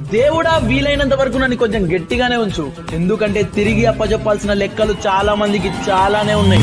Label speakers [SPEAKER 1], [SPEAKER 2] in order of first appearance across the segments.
[SPEAKER 1] దేవుడా వీలైనంత వరకు నన్ను కొంచెం గట్టిగానే ఉంచు ఎందుకంటే తిరిగి అప్పచెప్పాల్సిన లెక్కలు చాలా మందికి చాలానే ఉన్నాయి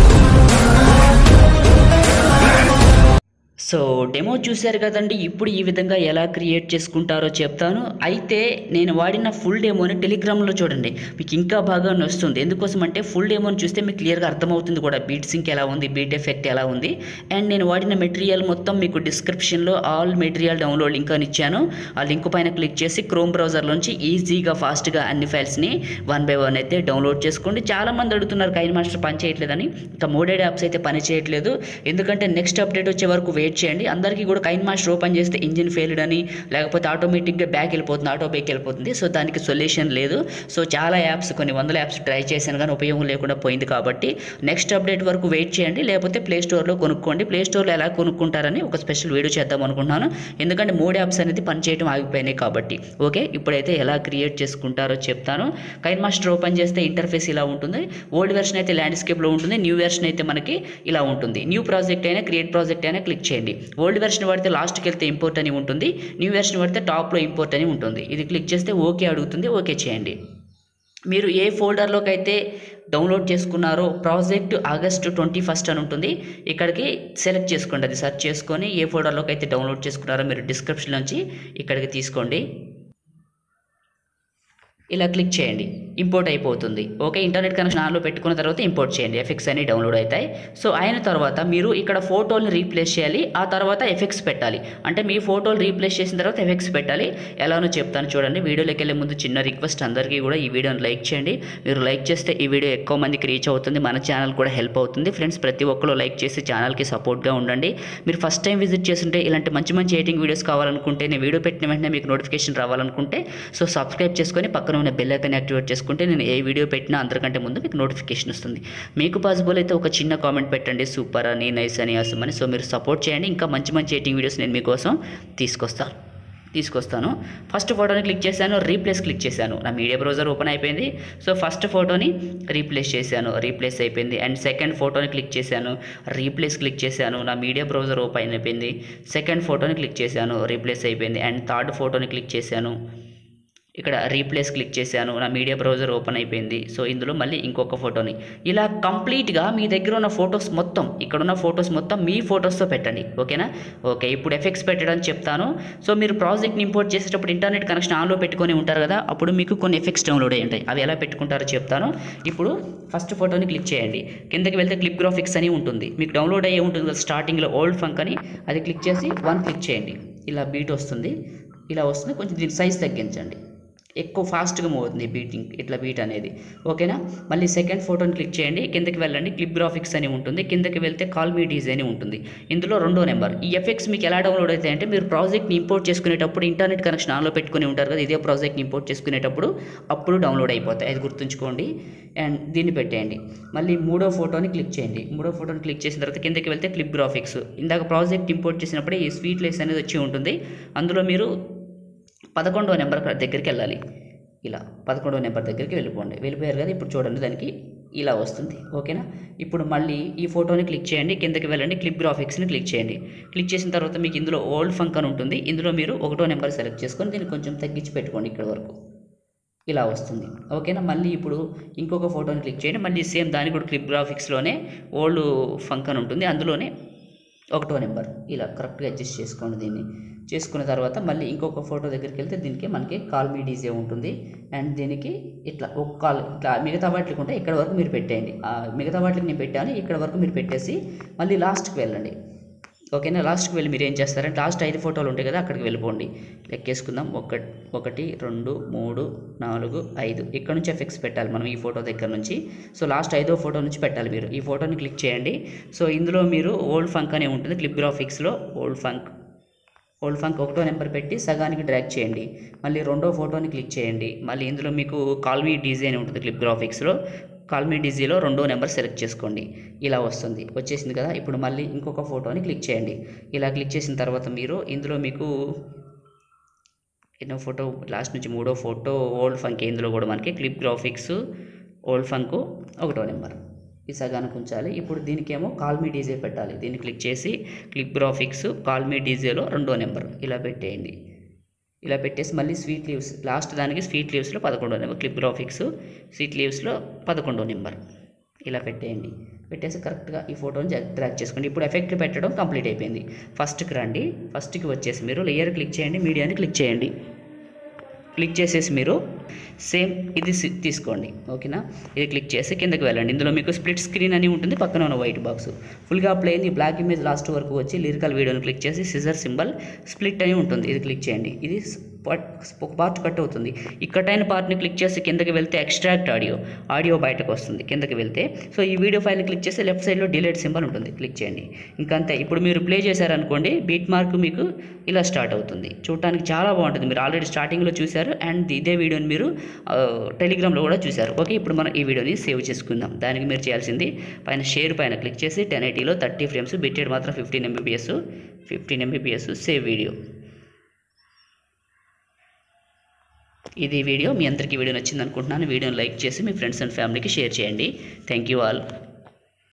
[SPEAKER 2] సో డెమో చూశారు కదండి ఇప్పుడు ఈ విధంగా ఎలా క్రియేట్ చేసుకుంటారో చెప్తాను అయితే నేను వాడిన ఫుల్ డెమోని టెలిగ్రామ్లో చూడండి మీకు ఇంకా బాగా వస్తుంది ఎందుకోసం అంటే ఫుల్ డెమోని చూస్తే మీకు క్లియర్గా అర్థమవుతుంది కూడా బీట్ సింక్ ఎలా ఉంది బీట్ ఎఫెక్ట్ ఎలా ఉంది అండ్ నేను వాడిన మెటీరియల్ మొత్తం మీకు డిస్క్రిప్షన్లో ఆల్ మెటీరియల్ డౌన్లోడ్ లింక్ అని ఇచ్చాను ఆ లింక్ పైన క్లిక్ చేసి క్రోమ్ బ్రౌజర్లోంచి ఈజీగా ఫాస్ట్గా అన్ని ఫైల్స్ని వన్ బై వన్ అయితే డౌన్లోడ్ చేసుకోండి చాలా మంది అడుగుతున్నారు కైన్ మాస్టర్ పని చేయట్లేదని ఇంకా మోడెడ్ యాప్స్ అయితే పని చేయట్లేదు ఎందుకంటే నెక్స్ట్ అప్డేట్ వచ్చే వరకు వెయిట్ చేయండి అందరికీ కూడా కైన్ మాస్టర్ ఓపెన్ చేస్తే ఇంజిన్ ఫెయిల్డ్ అని లేకపోతే ఆటోమేటిక్గా బ్యాక్ వెళ్ళిపోతుంది ఆటో బ్యాక్ వెళ్ళిపోతుంది సో దానికి సొల్యూషన్ లేదు సో చాలా యాప్స్ కొన్ని వందల యాప్స్ ట్రై చేశాను కానీ ఉపయోగం లేకుండా పోయింది కాబట్టి నెక్స్ట్ అప్డేట్ వరకు వెయిట్ చేయండి లేకపోతే ప్లే స్టోర్లో కొనుక్కోండి ప్లే స్టోర్లో ఎలా కొనుక్కుంటారని ఒక స్పెషల్ వీడియో చేద్దాం అనుకుంటున్నాను ఎందుకంటే మూడు యాప్స్ అనేది పనిచేయడం ఆగిపోయినాయి కాబట్టి ఓకే ఇప్పుడైతే ఎలా క్రియేట్ చేసుకుంటారో చెప్తాను కైన్ మాస్టర్ ఓపెన్ చేస్తే ఇంటర్ఫేస్ ఇలా ఉంటుంది ఓల్డ్ వెర్షన్ అయితే ల్యాండ్స్కేప్లో ఉంటుంది న్యూ వెర్షన్ అయితే మనకి ఇలా ఉంటుంది న్యూ ప్రాజెక్ట్ అయినా క్రియేట్ ప్రాజెక్ట్ అయినా క్లిక్ చేయండి ఓల్డ్ వెర్షన్ పడితే లాస్ట్కి వెళ్తే ఇంపోర్ట్ అని ఉంటుంది న్యూ వెర్షన్ పడితే టాప్లో ఇంపోర్ట్ అని ఉంటుంది ఇది క్లిక్ చేస్తే ఓకే అడుగుతుంది ఓకే చేయండి మీరు ఏ ఫోల్డర్లోకి అయితే డౌన్లోడ్ చేసుకున్నారో ప్రాజెక్ట్ ఆగస్ట్ ట్వంటీ ఫస్ట్ అని ఉంటుంది ఇక్కడికి సెలెక్ట్ చేసుకోండి అది సెర్చ్ చేసుకొని ఏ ఫోల్డర్లోకి అయితే డౌన్లోడ్ చేసుకున్నారో మీరు డిస్క్రిప్షన్ నుంచి ఇక్కడికి తీసుకోండి ఇలా క్లిక్ చేయండి ఇంపోర్ట్ అయిపోతుంది ఓకే ఇంటర్నెట్ కనెక్షన్ ఆన్లో పెట్టుకున్న తర్వాత ఇంపోర్ట్ చేయండి ఎఫెక్ట్స్ అన్ని డౌన్లోడ్ అవుతాయి సో అయిన తర్వాత మీరు ఇక్కడ ఫోటోని రీప్లేస్ చేయాలి ఆ తర్వాత ఎఫెక్ట్స్ పెట్టాలి అంటే మీ ఫోటోలు రీప్లేస్ చేసిన తర్వాత ఎఫెక్ట్స్ పెట్టాలి ఎలానో చెప్తాను చూడండి వీడియోలోకి వెళ్ళే ముందు చిన్న రిక్వెస్ట్ అందరికీ కూడా ఈ వీడియోని లైక్ చేయండి మీరు లైక్ చేస్తే ఈ వీడియో ఎక్కువ మందికి రీచ్ అవుతుంది మన ఛానల్ కూడా హెల్ప్ అవుతుంది ఫ్రెండ్స్ ప్రతి ఒక్కరు లైక్ చేసి ఛానల్కి సపోర్ట్గా ఉండండి మీరు ఫస్ట్ టైం విజిట్ చేస్తుంటే ఇలాంటి మంచి మంచి ఎడిటింగ్ వీడియోస్ కావాలనుకుంటే నేను వీడియో పెట్టిన వెంటనే మీకు నోటిఫికేషన్ రావాలనుకుంటే సో సబ్స్క్రైబ్ చేసుకొని పక్కన ఉన్న బెల్ ఐకాన్ యాక్టివేట్ చేసుకుంటే నేను ఏ వీడియో పెట్టినా అందరికంటే ముందు మీకు నోటిఫికేషన్ వస్తుంది మీకు పాసిబుల్ అయితే ఒక చిన్న కామెంట్ పెట్టండి సూపర్ అని నైస్ అని అసమ్ అని సో మీరు సపోర్ట్ చేయండి ఇంకా మంచి మంచి ఎడిటింగ్ వీడియోస్ నేను మీకోసం తీసుకొస్తాను తీసుకొస్తాను ఫస్ట్ ఫోటోని క్లిక్ చేశాను రీప్లేస్ క్లిక్ చేశాను నా మీడియా బ్రౌజర్ ఓపెన్ అయిపోయింది సో ఫస్ట్ ఫోటోని రీప్లేస్ చేశాను రీప్లేస్ అయిపోయింది అండ్ సెకండ్ ఫోటోని క్లిక్ చేశాను రీప్లేస్ క్లిక్ చేశాను నా మీడియా బ్రౌజర్ ఓపెన్ అయిపోయింది సెకండ్ ఫోటోని క్లిక్ చేశాను రీప్లేస్ అయిపోయింది అండ్ థర్డ్ ఫోటోని క్లిక్ చేశాను ఇక్కడ రీప్లేస్ క్లిక్ చేశాను నా మీడియా బ్రౌజర్ ఓపెన్ అయిపోయింది సో ఇందులో మళ్ళీ ఇంకొక ఫోటోని ఇలా కంప్లీట్గా మీ దగ్గర ఉన్న ఫొటోస్ మొత్తం ఇక్కడ ఉన్న ఫొటోస్ మొత్తం మీ ఫొటోస్తో పెట్టండి ఓకేనా ఓకే ఇప్పుడు ఎఫెక్ట్స్ పెట్టడం చెప్తాను సో మీరు ప్రాజెక్ట్ని ఇంపోర్ట్ చేసేటప్పుడు ఇంటర్నెట్ కనెక్షన్ ఆన్లో పెట్టుకొని ఉంటారు కదా అప్పుడు మీకు కొన్ని ఎఫెక్ట్స్ డౌన్లోడ్ అయ్యి ఉంటాయి అవి ఎలా పెట్టుకుంటారో చెప్తాను ఇప్పుడు ఫస్ట్ ఫోటోని క్లిక్ చేయండి కిందకి వెళ్తే క్లిప్ గ్రాఫిక్స్ అని ఉంటుంది మీకు డౌన్లోడ్ అయ్యే ఉంటుంది కదా స్టార్టింగ్లో ఓల్డ్ ఫంక్ అని అది క్లిక్ చేసి వన్ క్లిక్ చేయండి ఇలా బీట్ వస్తుంది ఇలా వస్తుంది కొంచెం దీని సైజ్ తగ్గించండి ఎక్కువ ఫాస్ట్గా మూవ్ అవుతుంది బీటింగ్ ఇట్లా బీట్ అనేది ఓకేనా మళ్ళీ సెకండ్ ఫోటోని క్లిక్ చేయండి కిందకి వెళ్ళండి క్లిప్ గ్రాఫిక్స్ అని ఉంటుంది కిందకి వెళ్తే కాల్ మీ డీజే అని ఉంటుంది ఇందులో రెండో నెంబర్ ఈ ఎఫెక్ట్స్ మీకు ఎలా డౌన్లోడ్ అవుతాయి అంటే మీరు ప్రాజెక్ట్ని ఇంపోర్ట్ చేసుకునేటప్పుడు ఇంటర్నెట్ కనెక్షన్ ఆన్లో పెట్టుకుని ఉంటారు కదా ఇదే ప్రాజెక్ట్ని ఇంపోర్ట్ చేసుకునేటప్పుడు అప్పుడు డౌన్లోడ్ అయిపోతాయి అది గుర్తుంచుకోండి అండ్ దీన్ని పెట్టేయండి మళ్ళీ మూడో ఫోటోని క్లిక్ చేయండి మూడో ఫోటోని క్లిక్ చేసిన తర్వాత కిందకి వెళ్తే క్లిప్ గ్రాఫిక్స్ ఇందాక ప్రాజెక్ట్ ఇంపోర్ట్ చేసినప్పుడే ఈ స్వీట్ లెస్ అనేది వచ్చి ఉంటుంది అందులో మీరు పదకొండో నెంబర్ దగ్గరికి వెళ్ళాలి ఇలా పదకొండో నెంబర్ దగ్గరికి వెళ్ళిపోండి వెళ్ళిపోయారు కదా ఇప్పుడు చూడండి దానికి ఇలా వస్తుంది ఓకేనా ఇప్పుడు మళ్ళీ ఈ ఫోటోని క్లిక్ చేయండి కిందకి వెళ్ళండి క్లిప్ గ్రాఫిక్స్ని క్లిక్ చేయండి క్లిక్ చేసిన తర్వాత మీకు ఇందులో ఓల్డ్ ఫంక్ అని ఉంటుంది ఇందులో మీరు ఒకటో నెంబర్ సెలెక్ట్ చేసుకొని దీన్ని కొంచెం తగ్గించి పెట్టుకోండి ఇక్కడ వరకు ఇలా వస్తుంది ఓకేనా మళ్ళీ ఇప్పుడు ఇంకొక ఫోటోని క్లిక్ చేయండి మళ్ళీ సేమ్ దానికి కూడా క్లిప్ గ్రాఫిక్స్లోనే ఓల్డ్ ఫంక్ అని ఉంటుంది అందులోనే ఒకటో నెంబర్ ఇలా కరెక్ట్గా అడ్జస్ట్ చేసుకోండి దీన్ని చేసుకున్న తర్వాత మళ్ళీ ఇంకొక ఫోటో దగ్గరికి వెళ్తే దీనికి మనకి కాల్ మీ డీజే ఉంటుంది అండ్ దీనికి ఇట్లా ఒక కాల్ ఇట్లా మిగతా వాటికి ఉంటే ఇక్కడ వరకు మీరు పెట్టేయండి ఆ మిగతా వాటికి నేను పెట్టాను ఇక్కడ వరకు మీరు పెట్టేసి మళ్ళీ లాస్ట్కి వెళ్ళండి ఓకేనా లాస్ట్కి వెళ్ళి మీరు ఏం చేస్తారంటే లాస్ట్ ఐదు ఫోటోలు ఉంటాయి కదా అక్కడికి వెళ్ళిపోండి లెక్కేసుకుందాం ఒక ఒకటి రెండు మూడు నాలుగు ఐదు ఇక్కడ నుంచి ఎఫెక్ట్స్ పెట్టాలి మనం ఈ ఫోటో దగ్గర నుంచి సో లాస్ట్ ఐదో ఫోటో నుంచి పెట్టాలి మీరు ఈ ఫోటోని క్లిక్ చేయండి సో ఇందులో మీరు ఓల్డ్ ఫంక్ అనే ఉంటుంది క్లిప్ గ్రాఫిక్స్లో ఓల్డ్ ఫంక్ ఓల్డ్ ఫంక్ ఒకటో నెంబర్ పెట్టి సగానికి డ్రాగ్ చేయండి మళ్ళీ రెండో ఫోటోని క్లిక్ చేయండి మళ్ళీ ఇందులో మీకు కాల్మీ డీజీ అని ఉంటుంది క్లిప్ గ్రాఫిక్స్లో కాల్మీ డీజీలో రెండో నెంబర్ సెలెక్ట్ చేసుకోండి ఇలా వస్తుంది వచ్చేసింది కదా ఇప్పుడు మళ్ళీ ఇంకొక ఫోటోని క్లిక్ చేయండి ఇలా క్లిక్ చేసిన తర్వాత మీరు ఇందులో మీకు ఎన్నో ఫోటో లాస్ట్ నుంచి మూడో ఫోటో ఓల్డ్ ఫంక్ ఇందులో కూడా మనకి క్లిప్ గ్రాఫిక్స్ ఓల్డ్ ఫంక్ ఒకటో నెంబర్ ఈ సగానికి ఉంచాలి ఇప్పుడు దీనికేమో కాల్మీ డీజే పెట్టాలి దీన్ని క్లిక్ చేసి క్లిప్ గ్రాఫిక్స్ కాల్మీ డీజేలో రెండో నెంబర్ ఇలా పెట్టేయండి ఇలా పెట్టేసి మళ్ళీ స్వీట్ లీవ్స్ లాస్ట్ దానికి స్వీట్ లీవ్స్లో పదకొండో నెంబర్ క్లిప్ గ్రాఫిక్స్ స్వీట్ లీవ్స్లో పదకొండో నెంబర్ ఇలా పెట్టేయండి పెట్టేసి కరెక్ట్గా ఈ ఫోటోని డ్రాక్ చేసుకోండి ఇప్పుడు ఎఫెక్ట్ పెట్టడం కంప్లీట్ అయిపోయింది ఫస్ట్కి రండి ఫస్ట్కి వచ్చేసి మీరు లేయర్ క్లిక్ చేయండి మీడియాని క్లిక్ చేయండి క్లిక్ చేసేసి మీరు సేమ్ ఇది సి- తీసుకోండి ఓకేనా ఇది క్లిక్ చేసి కిందకి వెళ్ళండి ఇందులో మీకు స్ప్లిట్ స్క్రీన్ అని ఉంటుంది పక్కన ఉన్న వైట్ బాక్స్ ఫుల్గా ప్లే అయింది బ్లాక్ ఇమేజ్ లాస్ట్ వరకు వచ్చి లిరికల్ వీడియోని క్లిక్ చేసి సిజర్ సింబల్ స్ప్లిట్ అని ఉంటుంది ఇది క్లిక్ చేయండి ఇది పార్ట్ ఒక పార్ట్ కట్ అవుతుంది ఈ కట్ అయిన పార్ట్ని క్లిక్ చేసి కిందకి వెళ్తే ఎక్స్ట్రాక్ట్ ఆడియో ఆడియో బయటకు వస్తుంది కిందకి వెళ్తే సో ఈ వీడియో ఫైల్ని క్లిక్ చేస్తే లెఫ్ట్ సైడ్లో డిలేట్ సింబల్ ఉంటుంది క్లిక్ చేయండి ఇంకా అంతే ఇప్పుడు మీరు ప్లే చేశారనుకోండి బీట్ మార్క్ మీకు ఇలా స్టార్ట్ అవుతుంది చూడటానికి చాలా బాగుంటుంది మీరు ఆల్రెడీ స్టార్టింగ్లో చూశారు అండ్ ఇదే వీడియోని మీరు ఆ, టెలిగ్రామ్లో కూడా చూశారు ఓకే ఇప్పుడు మనం ఈ వీడియోని సేవ్ చేసుకుందాం దానికి మీరు చేయాల్సింది పైన షేర్ పైన క్లిక్ చేసి టెన్ ఎయిటీలో థర్టీ ఫ్రేమ్స్ బిట్టెడ్ మాత్రం fifteen Mbps fifteen Mbps save video ఇది వీడియో మీ అందరికీ వీడియో నచ్చింది అనుకుంటున్నాను వీడియోని లైక్ చేసి మీ ఫ్రెండ్స్ అండ్ ఫ్యామిలీకి షేర్ చేయండి థ్యాంక్ యూ ఆల్